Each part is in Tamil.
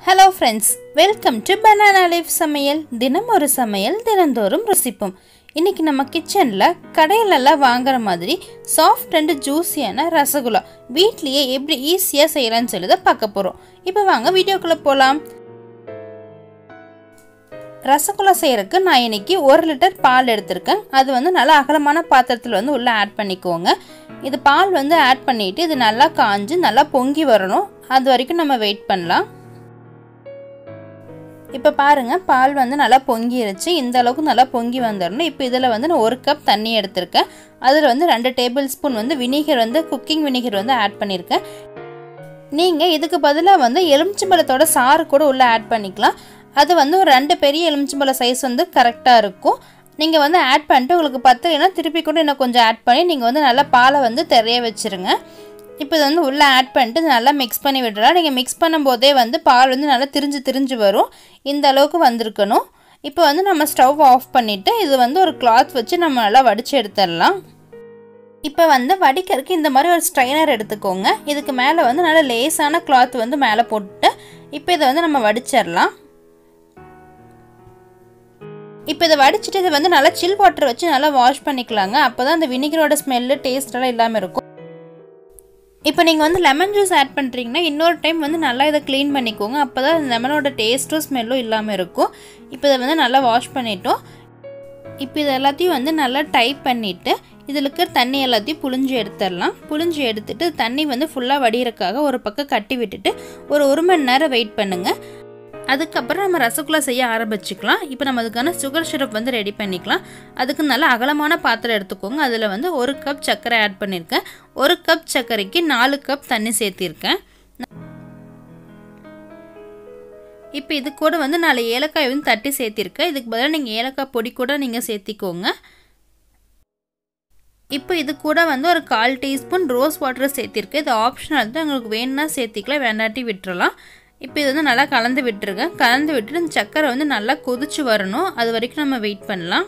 hello friends welcome to banana leaf சமையல் தினம் ஒரு சமையல் தினந்தோறும் ருசிப்போம் இன்னைக்கு நம்ம கிச்சனில் கடையிலெல்லாம் வாங்குற மாதிரி சாஃப்ட் அண்ட் ஜூஸியான ரசகுல்லா வீட்லேயே எப்படி ஈஸியாக செய்யலாம்னு சொல்லி தான் பார்க்க போகிறோம் இப்போ வாங்க வீடியோக்குள்ளே போகலாம் ரசகுல்லா செய்யறதுக்கு நான் இன்னைக்கு ஒரு லிட்டர் பால் எடுத்திருக்கேன் அது வந்து நல்லா அகலமான பாத்திரத்தில் வந்து உள்ளே ஆட் பண்ணிக்கோங்க இது பால் வந்து ஆட் பண்ணிட்டு இது நல்லா காஞ்சு நல்லா பொங்கி வரணும் அது வரைக்கும் நம்ம வெயிட் பண்ணலாம் இப்போ பாருங்கள் பால் வந்து நல்லா பொங்கிருச்சு இந்த அளவுக்கு நல்லா பொங்கி வந்துடணும் இப்போ இதில் வந்து நான் ஒரு கப் தண்ணி எடுத்திருக்கேன் அதில் வந்து ரெண்டு டேபிள் ஸ்பூன் வந்து வினிகர் வந்து குக்கிங் வினிகர் வந்து ஆட் பண்ணியிருக்கேன் நீங்கள் இதுக்கு பதிலாக வந்து எலுமிச்சம்பழத்தோட சாறு கூட உள்ளே ஆட் பண்ணிக்கலாம் அது வந்து ஒரு ரெண்டு பெரிய எலுமிச்சம்பழ சைஸ் வந்து கரெக்டாக இருக்கும் நீங்கள் வந்து ஆட் பண்ணிட்டு உங்களுக்கு பத்தலைன்னா திருப்பி கூட இன்னும் கொஞ்சம் ஆட் பண்ணி நீங்கள் வந்து நல்லா பாலை வந்து தெரிய வச்சுருங்க இப்போ இது வந்து உள்ளே ஆட் பண்ணிட்டு நல்லா மிக்ஸ் பண்ணி விடலாம் நீங்கள் மிக்ஸ் பண்ணும்போதே வந்து பால் வந்து நல்லா திரிஞ்சு திரிஞ்சு வரும் இந்த அளவுக்கு வந்திருக்கணும் இப்போ வந்து நம்ம ஸ்டவ் ஆஃப் பண்ணிவிட்டு இது வந்து ஒரு கிளாத் வச்சு நம்ம நல்லா வடித்து எடுத்துடலாம் இப்போ வந்து வடிக்கிறதுக்கு இந்த மாதிரி ஒரு ஸ்ட்ரைனர் எடுத்துக்கோங்க இதுக்கு மேலே வந்து நல்லா லேஸான கிளாத் வந்து மேலே போட்டுட்டு இப்போ இதை வந்து நம்ம வடிச்சிடலாம் இப்போ இதை வடிச்சிட்டு இதை வந்து நல்லா சில் வாட்டர் வச்சு நல்லா வாஷ் பண்ணிக்கலாங்க அப்போ தான் அந்த வினிகரோட ஸ்மெல்லு டேஸ்டெல்லாம் இல்லாமல் இருக்கும் இப்போ நீங்கள் வந்து லெமன் ஜூஸ் ஆட் பண்ணுறீங்கன்னா இன்னொரு டைம் வந்து நல்லா இதை க்ளீன் பண்ணிக்கோங்க அப்போ தான் லெமனோட டேஸ்ட்டும் ஸ்மெல்லும் இல்லாமல் இருக்கும் இப்போ இதை வந்து நல்லா வாஷ் பண்ணிட்டோம் இப்போ இது எல்லாத்தையும் வந்து நல்லா டைப் பண்ணிவிட்டு இதில் இருக்கிற தண்ணி எல்லாத்தையும் புழிஞ்சு எடுத்துடலாம் புழிஞ்சு எடுத்துட்டு தண்ணி வந்து ஃபுல்லாக வடிகிறக்காக ஒரு பக்கம் கட்டி விட்டுட்டு ஒரு ஒரு மணி நேரம் வெயிட் பண்ணுங்கள் அதுக்கப்புறம் நம்ம ரசகுல்லா செய்ய ஆரம்பிச்சுக்கலாம் இப்போ நம்ம அதுக்கான சுகர் சிரப் வந்து ரெடி பண்ணிக்கலாம் அதுக்கு நல்ல அகலமான பாத்திரம் எடுத்துக்கோங்க அதில் வந்து ஒரு கப் சர்க்கரை ஆட் பண்ணியிருக்கேன் ஒரு கப் சர்க்கரைக்கு நாலு கப் தண்ணி சேர்த்திருக்கேன் இப்போ இது கூட வந்து நாலு ஏலக்காய் வந்து தட்டி சேர்த்திருக்கேன் இதுக்கு பதிலாக நீங்கள் ஏலக்காய் பொடி கூட நீங்கள் சேர்த்திக்கோங்க இப்போ இது கூட வந்து ஒரு கால் டீஸ்பூன் ரோஸ் வாட்டர் சேர்த்திருக்கேன் இது ஆப்ஷனல் தான் உங்களுக்கு வேணும்னா சேர்த்திக்கலாம் வேண்டாட்டி விட்டுறலாம் இப்போ இது வந்து நல்லா கலந்து விட்டுருங்க கலந்து விட்டுட்டு இந்த சக்கரை வந்து நல்லா கொதிச்சு வரணும் அது வரைக்கும் நம்ம வெயிட் பண்ணலாம்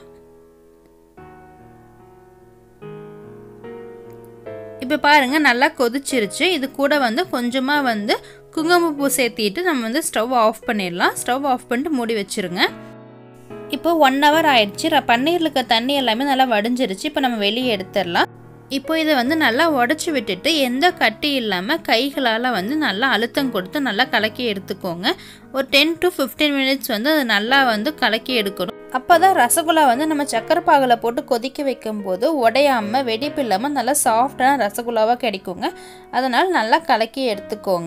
இப்போ பாருங்க நல்லா கொதிச்சிருச்சு இது கூட வந்து கொஞ்சமாக வந்து குங்குமப்பூ சேர்த்திட்டு நம்ம வந்து ஸ்டவ் ஆஃப் பண்ணிடலாம் ஸ்டவ் ஆஃப் பண்ணிட்டு மூடி வச்சுருங்க இப்போ ஒன் ஹவர் ஆயிடுச்சு பன்னீரில் இருக்க தண்ணி எல்லாமே நல்லா வடிஞ்சிருச்சு இப்போ நம்ம வெளியே எடுத்துடலாம் இப்போ இதை வந்து நல்லா உடச்சி விட்டுட்டு எந்த கட்டி இல்லாமல் கைகளால் வந்து நல்லா அழுத்தம் கொடுத்து நல்லா கலக்கி எடுத்துக்கோங்க ஒரு டென் டு ஃபிஃப்டீன் மினிட்ஸ் வந்து அது நல்லா வந்து கலக்கி எடுக்கணும் அப்போ தான் ரசகுல்லா வந்து நம்ம சக்கரை பாகில் போட்டு கொதிக்க வைக்கும்போது உடையாமல் வெடிப்பு இல்லாமல் நல்லா சாஃப்டான ரசகுல்லாவாக கிடைக்குங்க அதனால் நல்லா கலக்கி எடுத்துக்கோங்க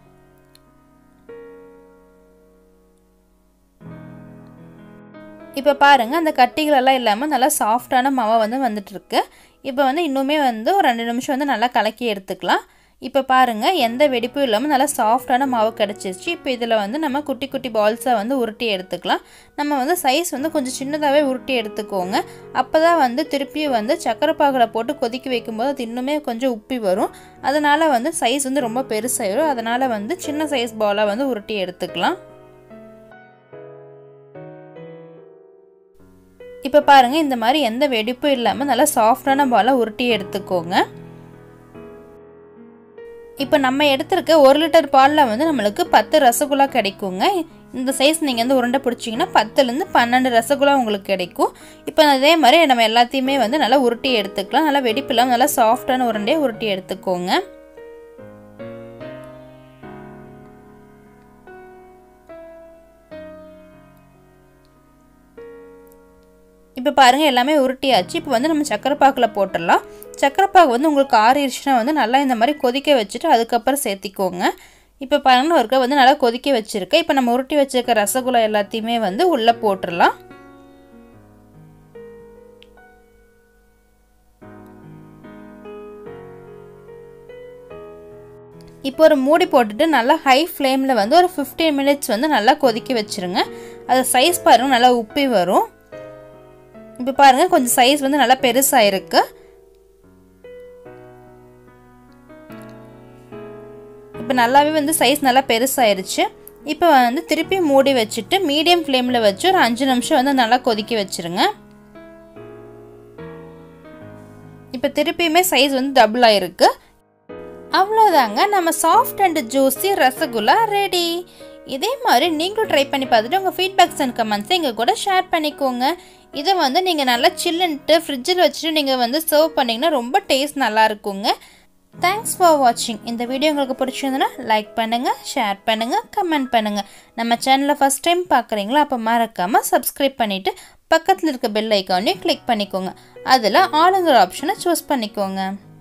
இப்போ பாருங்கள் அந்த கட்டிகளெல்லாம் இல்லாமல் நல்லா சாஃப்டான மாவை வந்து வந்துட்டுருக்கு இப்போ வந்து இன்னுமே வந்து ஒரு ரெண்டு நிமிஷம் வந்து நல்லா கலக்கி எடுத்துக்கலாம் இப்போ பாருங்கள் எந்த வெடிப்பும் இல்லாமல் நல்லா சாஃப்டான மாவு கிடச்சிருச்சு இப்போ இதில் வந்து நம்ம குட்டி குட்டி பால்ஸாக வந்து உருட்டி எடுத்துக்கலாம் நம்ம வந்து சைஸ் வந்து கொஞ்சம் சின்னதாகவே உருட்டி எடுத்துக்கோங்க அப்போ தான் வந்து திருப்பியும் வந்து சக்கரை பாகில் போட்டு கொதிக்க வைக்கும்போது அது இன்னுமே கொஞ்சம் உப்பி வரும் அதனால் வந்து சைஸ் வந்து ரொம்ப பெருசாயிரும் அதனால் வந்து சின்ன சைஸ் பாலாக வந்து உருட்டி எடுத்துக்கலாம் இப்போ பாருங்கள் இந்த மாதிரி எந்த வெடிப்பும் இல்லாமல் நல்லா சாஃப்டான பாலாக உருட்டி எடுத்துக்கோங்க இப்போ நம்ம எடுத்திருக்க ஒரு லிட்டர் பாலில் வந்து நம்மளுக்கு பத்து ரசகுல்லா கிடைக்குங்க இந்த சைஸ் நீங்கள் வந்து உருண்டை பிடிச்சிங்கன்னா பத்துலேருந்து பன்னெண்டு ரசகுல்லா உங்களுக்கு கிடைக்கும் இப்போ அதே மாதிரி நம்ம எல்லாத்தையுமே வந்து நல்லா உருட்டி எடுத்துக்கலாம் நல்லா வெடிப்பு இல்லாமல் நல்லா சாஃப்டான உருண்டையை உருட்டி எடுத்துக்கோங்க இப்போ பாருங்கள் எல்லாமே உருட்டியாச்சு இப்போ வந்து நம்ம சக்கரை பாக்கில் போட்டுடலாம் சக்கரை பாகு வந்து உங்களுக்கு ஆறிடுச்சுன்னா வந்து நல்லா இந்த மாதிரி கொதிக்க வச்சுட்டு அதுக்கப்புறம் சேர்த்திக்கோங்க இப்போ பாருங்கள் ஒருக்கா வந்து நல்லா கொதிக்க வச்சுருக்கேன் இப்போ நம்ம உருட்டி வச்சுருக்க ரசகுல்லா எல்லாத்தையுமே வந்து உள்ளே போட்டுடலாம் இப்போ ஒரு மூடி போட்டுட்டு நல்லா ஹை ஃப்ளேமில் வந்து ஒரு ஃபிஃப்டீன் மினிட்ஸ் வந்து நல்லா கொதிக்க வச்சுருங்க அது சைஸ் பாருங்கள் நல்லா உப்பி வரும் இப்போ பாருங்கள் கொஞ்சம் சைஸ் வந்து நல்லா பெருசாக இருக்கு இப்போ நல்லாவே வந்து சைஸ் நல்லா பெருசாயிருச்சு இப்போ வந்து திருப்பி மூடி வச்சுட்டு மீடியம் ஃப்ளேமில் வச்சு ஒரு அஞ்சு நிமிஷம் வந்து நல்லா கொதிக்க வச்சுருங்க இப்போ திருப்பியுமே சைஸ் வந்து டபுள் ஆயிருக்கு அவ்வளோதாங்க நம்ம soft and juicy rasgulla ready இதே மாதிரி நீங்களும் ட்ரை பண்ணி பார்த்துட்டு உங்கள் ஃபீட்பேக்ஸ் அண்ட் கமெண்ட்ஸை எங்கள் கூட ஷேர் பண்ணிக்கோங்க இதை வந்து நீங்கள் நல்லா சில்லுன்ட்டு ஃப்ரிட்ஜில் வச்சுட்டு நீங்கள் வந்து சர்வ் பண்ணிங்கன்னா ரொம்ப டேஸ்ட் நல்லா இருக்குங்க தேங்க்ஸ் ஃபார் வாட்சிங் இந்த வீடியோ உங்களுக்கு பிடிச்சிருந்ததுன்னா லைக் பண்ணுங்கள் ஷேர் பண்ணுங்கள் கமெண்ட் பண்ணுங்கள் நம்ம சேனலை ஃபஸ்ட் டைம் பார்க்குறீங்களா அப்போ மறக்காமல் சப்ஸ்கிரைப் பண்ணிவிட்டு பக்கத்தில் இருக்க பெல் ஐக்கானையும் கிளிக் பண்ணிக்கோங்க அதில் ஆளுங்கிற ஆப்ஷனை சூஸ் பண்ணிக்கோங்க